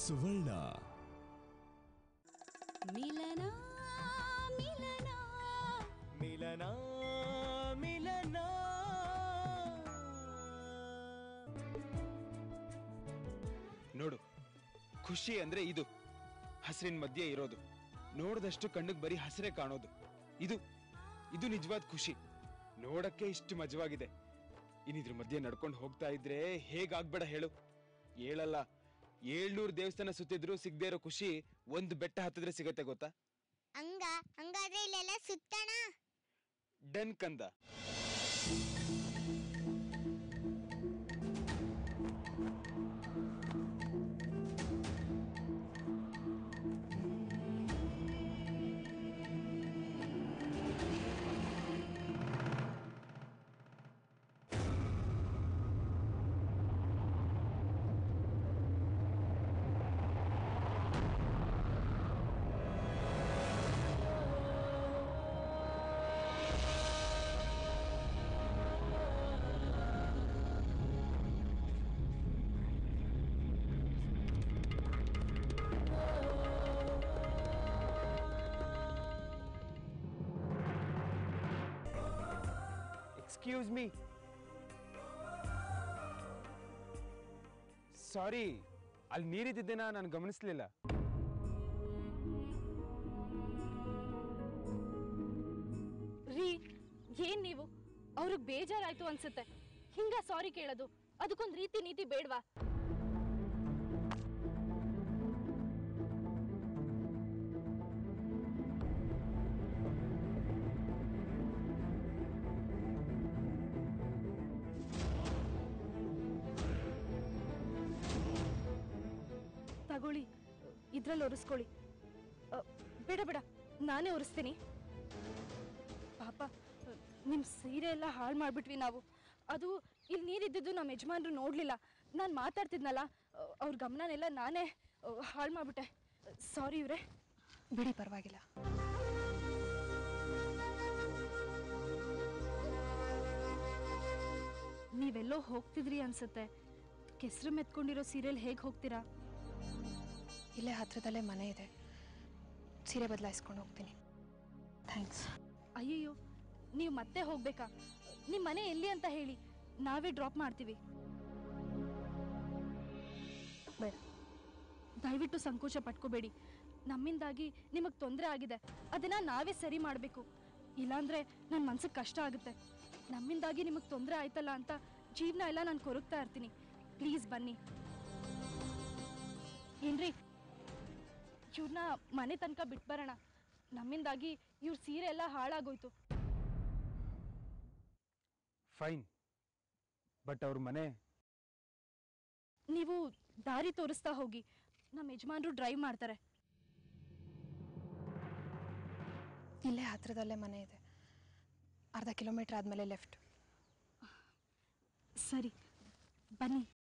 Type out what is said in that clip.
ಸುವರ್ಣ ಮಿಲನ ಮಿಲನ ಮಿಲನ ಮಿಲನ ನೋಡು ಖುಷಿ ಅಂದ್ರೆ ಇದು ಹಸಿರಿನ ಮಧ್ಯೆ ಇರೋದು ನೋಡಿದಷ್ಟು ಕಣ್ಣಿಗೆ ಬರೀ ಹಸಿರೇ ಕಾಣೋದು ಇದು ಇದು ನಿಜವಾದ ಖುಷಿ ನೋಡಕ್ಕೆ ಇಷ್ಟು ಮಜವಾಗಿದೆ ಇನ್ನಿದ್ರ ಮಧ್ಯೆ ನಡ್ಕೊಂಡು ಹೋಗ್ತಾ ಇದ್ರೆ ಹೇಗಾಗ್ಬೇಡ ಹೇಳು ಹೇಳಲ್ಲ ಏಳ್ನೂರು ದೇವಸ್ಥಾನ ಸುತ್ತಿದ್ರು ಸಿಗದೆ ಇರೋ ಖುಷಿ ಒಂದು ಬೆಟ್ಟ ಹತ್ತಿದ್ರೆ ಸಿಗತ್ತೆ ಗೊತ್ತಾ ಹಂಗ ಹಂಗಾದ್ರೆ ಇಲ್ಲೆಲ್ಲ ಸುತ್ತಣ ಡನ್ ಕಂದ ಎಕ್ಸ್ಕ್ಯೂಸ್ ಮೀ ಸಾರಿ ಅಲ್ಲಿ ನೀರಿದ್ದಿದ್ದೇನ ನಾನು ಗಮನಿಸ್ಲಿಲ್ಲ ರೀ ಏನ್ ನೀವು ಅವ್ರಿಗೆ ಬೇಜಾರಾಯ್ತು ಅನ್ಸುತ್ತೆ ಹಿಂಗ ಸಾರಿ ಕೇಳೋದು ಅದಕ್ಕೊಂದ್ ರೀತಿ ನೀತಿ ಬೇಡ್ವಾ ತಗೊಳ್ಳಿ ಇದ್ರಲ್ಲಿ ಒರೆಸ್ಕೊಳ್ಳಿ ಅ, ಬೇಡ ಬೇಡ ನಾನೇ ಒರೆಸ್ತೀನಿ ಪಾಪ ನಿಮ್ಮ ಸೀರೆ ಎಲ್ಲ ಹಾಳು ಮಾಡಿಬಿಟ್ವಿ ನಾವು ಅದು ಇಲ್ಲಿ ನೀರಿದ್ದಿದ್ದು ನಮ್ಮ ಯಜಮಾನ್ರು ನೋಡಲಿಲ್ಲ ನಾನು ಮಾತಾಡ್ತಿದ್ನಲ್ಲ ಅ, ಅವ್ರ ಗಮನನೆಲ್ಲ ನಾನೇ ಹಾಳು ಮಾಡಿಬಿಟ್ಟೆ ಸಾರಿ ಇವರೇ ಬಿಡಿ ಪರವಾಗಿಲ್ಲ ನೀವೆಲ್ಲೋ ಹೋಗ್ತಿದ್ರಿ ಅನ್ಸುತ್ತೆ ಕೆಸರು ಮೆತ್ಕೊಂಡಿರೋ ಸೀರೆಲ್ ಹೇಗೆ ಹೋಗ್ತೀರಾ ಇಲ್ಲೇ ಹತ್ರದಲ್ಲೇ ಮನೆ ಇದೆ ಸೀರೆ ಬದಲಾಯಿಸ್ಕೊಂಡು ಹೋಗ್ತೀನಿ ಥ್ಯಾಂಕ್ಸ್ ಅಯ್ಯಯ್ಯೋ ನೀವು ಮತ್ತೆ ಹೋಗ್ಬೇಕಾ ನಿಮ್ಮ ಮನೆ ಎಲ್ಲಿ ಅಂತ ಹೇಳಿ ನಾವೇ ಡ್ರಾಪ್ ಮಾಡ್ತೀವಿ ಬೇಡ ದಯವಿಟ್ಟು ಸಂಕೋಚ ಪಟ್ಕೋಬೇಡಿ ನಮ್ಮಿಂದಾಗಿ ನಿಮಗೆ ತೊಂದರೆ ಆಗಿದೆ ಅದನ್ನ ನಾವೇ ಸರಿ ಮಾಡಬೇಕು ಇಲ್ಲಾಂದ್ರೆ ನನ್ನ ಮನ್ಸಿಗೆ ಕಷ್ಟ ಆಗುತ್ತೆ ನಮ್ಮಿಂದಾಗಿ ನಿಮಗೆ ತೊಂದರೆ ಆಯ್ತಲ್ಲ ಅಂತ ಜೀವನ ಎಲ್ಲ ನಾನು ಕೊರಗ್ತಾ ಇರ್ತೀನಿ ಪ್ಲೀಸ್ ಬನ್ನಿ ಏನ್ರಿ ಇವ್ರನ್ನ ಮನೆ ತನಕ ಬಿಟ್ಬರೋಣ ನಮ್ಮಿಂದಾಗಿ ಇವ್ರ ಸೀರೆ ಎಲ್ಲ ಹಾಳಾಗೋಯ್ತು ಫೈನ್ ಬಟ್ ಅವ್ರ ಮನೆ ನೀವು ದಾರಿ ತೋರಿಸ್ತಾ ಹೋಗಿ ನಮ್ಮ ಯಜಮಾನ್ರು ಡ್ರೈವ್ ಮಾಡ್ತಾರೆ ಇಲ್ಲೇ ಹತ್ರದಲ್ಲೇ ಮನೆ ಇದೆ ಅರ್ಧ ಕಿಲೋಮೀಟ್ರ್ ಆದಮೇಲೆ ಲೆಫ್ಟ್ ಸರಿ ಬನ್ನಿ